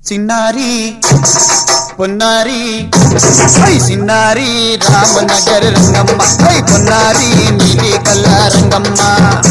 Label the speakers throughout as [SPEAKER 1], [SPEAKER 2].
[SPEAKER 1] చిన్నారి పొన్నారి హై చిన్నారి రామనగర్ రంగమ్మ హై పొన్నారి నీలి కల్లా రంగమ్మ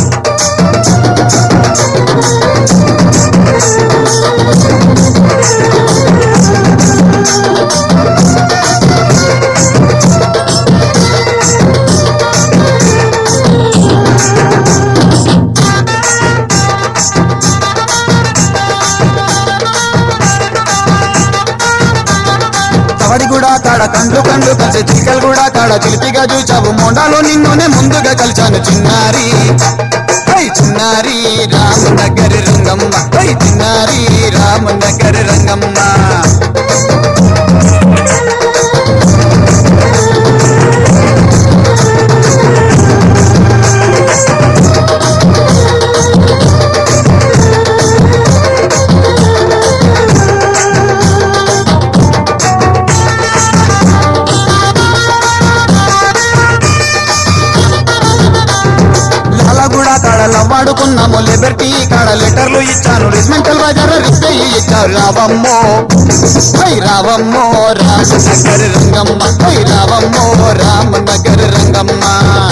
[SPEAKER 1] కవడి కూడా కాడ కండ్లు కండ్లు కలిసి చిలికలు కూడా కాడ చిలిపిగా చూచావు మొండాలో నిన్నునే ముందుగా కలిచాను చిన్నారి హై చిన్నారి రామనగర్ రంగమ్మ హై చిన్నారి రామనగర్ రంగమ్మ లాలగూడ కాడ లవ్వాడుకున్నాము లిబర్టీ కాడ లెటర్లు ఇచ్చాను రిజ్మెంటల్ బజార్ రిస్తే ఇచ్చారు రావమ్మో హై రావమ్మో రామనగర్ రంగమ్మ హై రావమ్మో రామనగర్ రంగమ్మ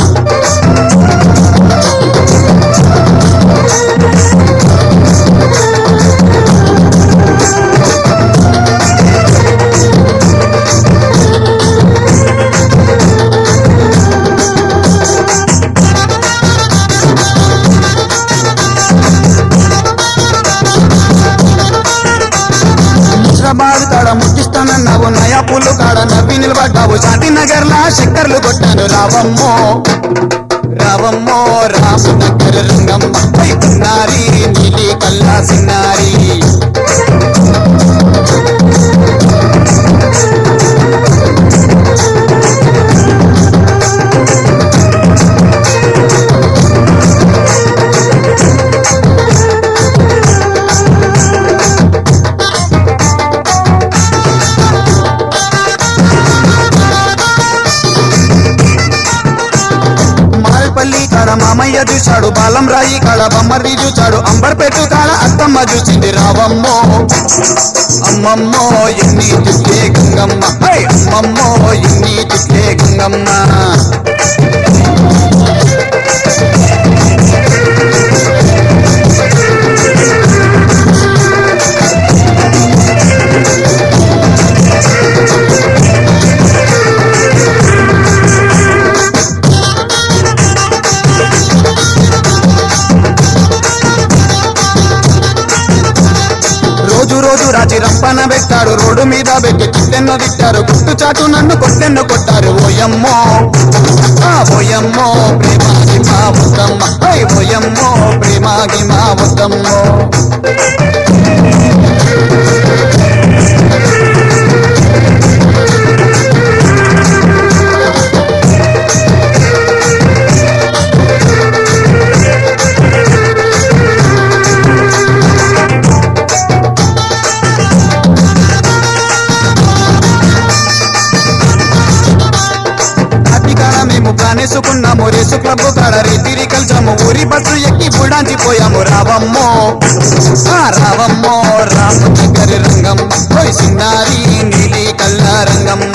[SPEAKER 1] హైదరాబాద్ కాడ ముట్టిస్తానన్నావు నయా పూలు కాడ నవ్వి నిలబడ్డావు శాంతినగర్ లా చక్కర్లు కొట్టాను రావమ్మో రావమ్మో రామనగర్ రంగమ్మ హై పున్నారి నీలి కల్లా సిన్నారి మాల్పల్లి కాడ మామయ్య చూశాడు బాలం రాయి కాడ బొమ్మర్ది చూశాడు అంబర్పేట కాడ అత్తమ్మ చూసింది రావమ్మో అమ్మమ్మో ఎన్ని చుట్లే గంగమ్మ హై అమ్మమ్మో ఎన్ని చుట్లే గంగమ్మ రోజు రోజు రాజీ రంపన పెట్టాడు రోడ్డు మీద పెట్టి తిట్టెన్నో తిట్టారు గుట్టు చాటు నన్ను కొట్టెన్నో కొట్టారు ఓయమ్మో ఆ ఓయమ్మో ప్రేమాగి మా వద్దమ్మ హై ఓయమ్మో ప్రేమాగి మా వద్దమ్మో అతికాడ మేము ప్లానేసుకున్నాము రేసు క్లబ్ కాడ రీతిరి కలిసాము ఊరి బస్సు ఎక్కి బుడాంచి పోయాము రావమ్మో ఆ రావమ్మో రామనగర్ రంగమ్మ పోయి సిన్నారి నీలి కల్లా రంగమ్మ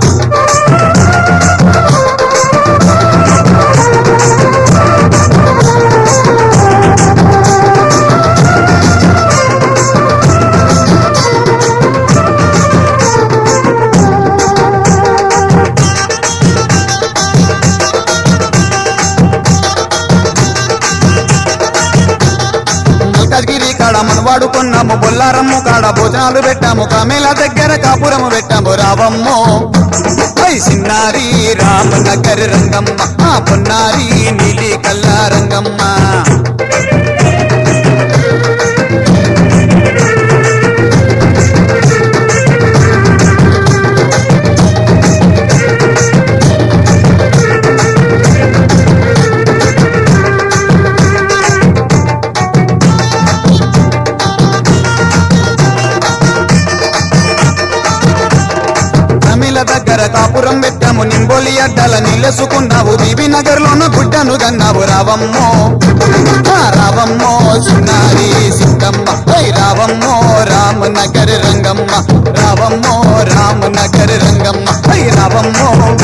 [SPEAKER 1] మల్కాజ్గిరి కాడ మనవాడుకున్నాము బొల్లారమ్ము కాడ భోజనాలు పెట్టాము కామేల దగ్గర కాపురము పెట్టాము రావమ్మో హై సిన్నారి రామనగర్ రంగమ్మ ఆ పొన్నారి నీలి కల్లా రంగమ్మ తమిళ దగ్గర కాపురం పెట్టాము నింబోలి అడ్డాల నీళ్ళసుకున్నావు బీబీ నగర్ లోన గుడ్డను గన్నావు రావమ్మో ఆ రావమ్మో చిన్నారి సిద్ధమ్మ హై రావమ్మో రామ నగర్ రంగమ్మ రావమ్మో రామనగర్ రంగమ్మ హై రావమ్మో